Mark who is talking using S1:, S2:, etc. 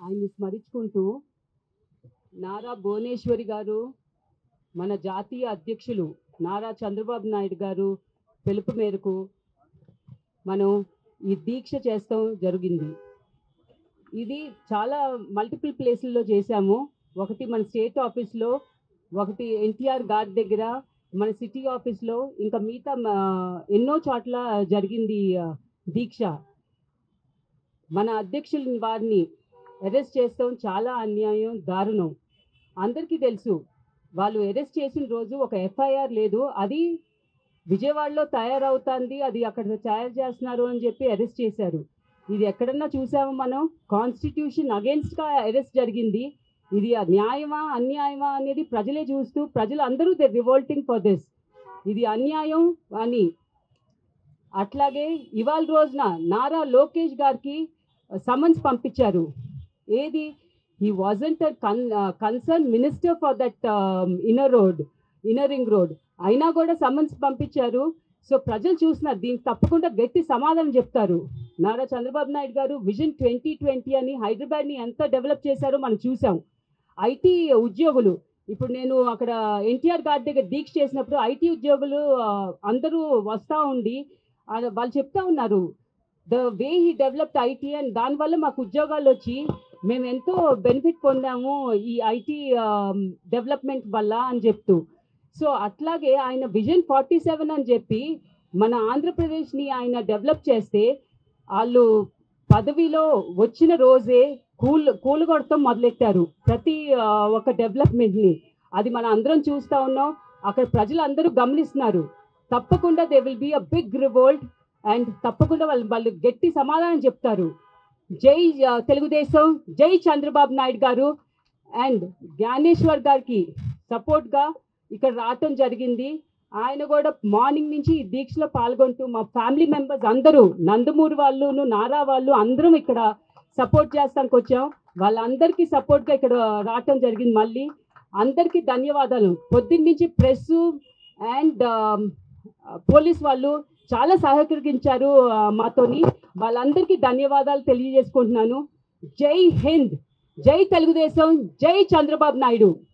S1: ఆయన్ని స్మరించుకుంటూ నారా భువనేశ్వరి గారు మన జాతీయ అధ్యక్షులు నారా చంద్రబాబు నాయుడు గారు పిలుపు మేరకు మనం ఈ దీక్ష చేస్తాం జరిగింది ఇది చాలా మల్టిపుల్ ప్లేసుల్లో చేశాము ఒకటి మన స్టేట్ ఆఫీస్లో ఒకటి ఎన్టీఆర్ గార్డ్ దగ్గర మన సిటీ ఆఫీస్లో ఇంకా మిగతా ఆ, ఎన్నో చోట్ల జరిగింది ఈ, ఆ, దీక్ష మన అధ్యక్షుల వారిని అరెస్ట్ చేస్తాం చాలా అన్యాయం దారుణం అందరికీ తెలుసు వాళ్ళు అరెస్ట్ చేసిన రోజు ఒక ఎఫ్ఐఆర్ లేదు అది విజయవాడలో తయారవుతుంది అది అక్కడ తయారు చేస్తున్నారు అని చెప్పి అరెస్ట్ చేశారు ఇది ఎక్కడన్నా చూసాము మనం కాన్స్టిట్యూషన్ అగేన్స్ట్గా అరెస్ట్ జరిగింది ఇది న్యాయమా అన్యాయమా అనేది ప్రజలే చూస్తూ ప్రజలు అందరూ దే రివోల్టింగ్ ఫర్ దిస్ ఇది అన్యాయం అని అట్లాగే ఇవాళ రోజున నారా లోకేష్ గారికి సమన్స్ పంపించారు ఏది he wasn't con concern minister for that inner road inner ring road అయినా కూడా సమన్స్ పంపించారు సో ప్రజలు చూస్తున్నారు దీనికి తప్పకుండా గట్టి సమాధానం చెప్తారు నారా చంద్రబాబు నాయుడు గారు విజన్ ట్వంటీ ట్వంటీ అని హైదరాబాద్ని ఎంత డెవలప్ చేశారో మనం చూసాం ఐటీ ఉద్యోగులు ఇప్పుడు నేను అక్కడ ఎన్టీఆర్ గార్డ్ దగ్గర దీక్ష చేసినప్పుడు ఐటీ ఉద్యోగులు ఆ, అందరూ వస్తూ ఉండి ఆ, వాళ్ళు చెప్తా ఉన్నారు the way he developed IT and దానివల్ల మాకు ఉద్యోగాలు వచ్చి మేము ఎంతో బెనిఫిట్ పొందాము ఈ ఐటీ డెవలప్మెంట్ వల్ల అని చెప్తూ సో అట్లాగే ఆయన విజన్ ఫార్టీ సెవెన్ అని చెప్పి మన ఆంధ్రప్రదేశ్ని ఆయన డెవలప్ చేస్తే వాళ్ళు పదవిలో వచ్చిన రోజే కూల్ కూలగొడతాం మొదలెట్టారు ప్రతి ఆ, ఒక్క డెవలప్మెంట్ని అది మనం అందరం చూస్తూ ఉన్నాం అక్కడ ప్రజలందరూ గమనిస్తున్నారు తప్పకుండా they will be a big revolt and తప్పకుండా వాళ్ళు వాళ్ళు గట్టి సమాధానం చెప్తారు జై ఆ, తెలుగుదేశం జై చంద్రబాబు నాయుడు గారు అండ్ జ్ఞానేశ్వర్ గారికి సపోర్ట్గా ఇక్కడ రావటం జరిగింది ఆయన కూడా మార్నింగ్ నుంచి ఈ దీక్షలో పాల్గొంటూ మా ఫ్యామిలీ మెంబర్స్ అందరూ నందమూరి వాళ్ళు నారా వాళ్ళు అందరం ఇక్కడ సపోర్ట్ చేస్తానికి వచ్చాం వాళ్ళందరికీ సపోర్ట్గా ఇక్కడ రావటం జరిగింది మళ్ళీ అందరికీ ధన్యవాదాలు పొద్దున్న నుంచి ప్రెస్ అండ్ పోలీస్ వాళ్ళు చాలా సహకరించారు ఆ, మాతోని వాళ్ళందరికీ ధన్యవాదాలు తెలియజేసుకుంటున్నాను జై హింద్ జై తెలుగుదేశం జై చంద్రబాబు నాయుడు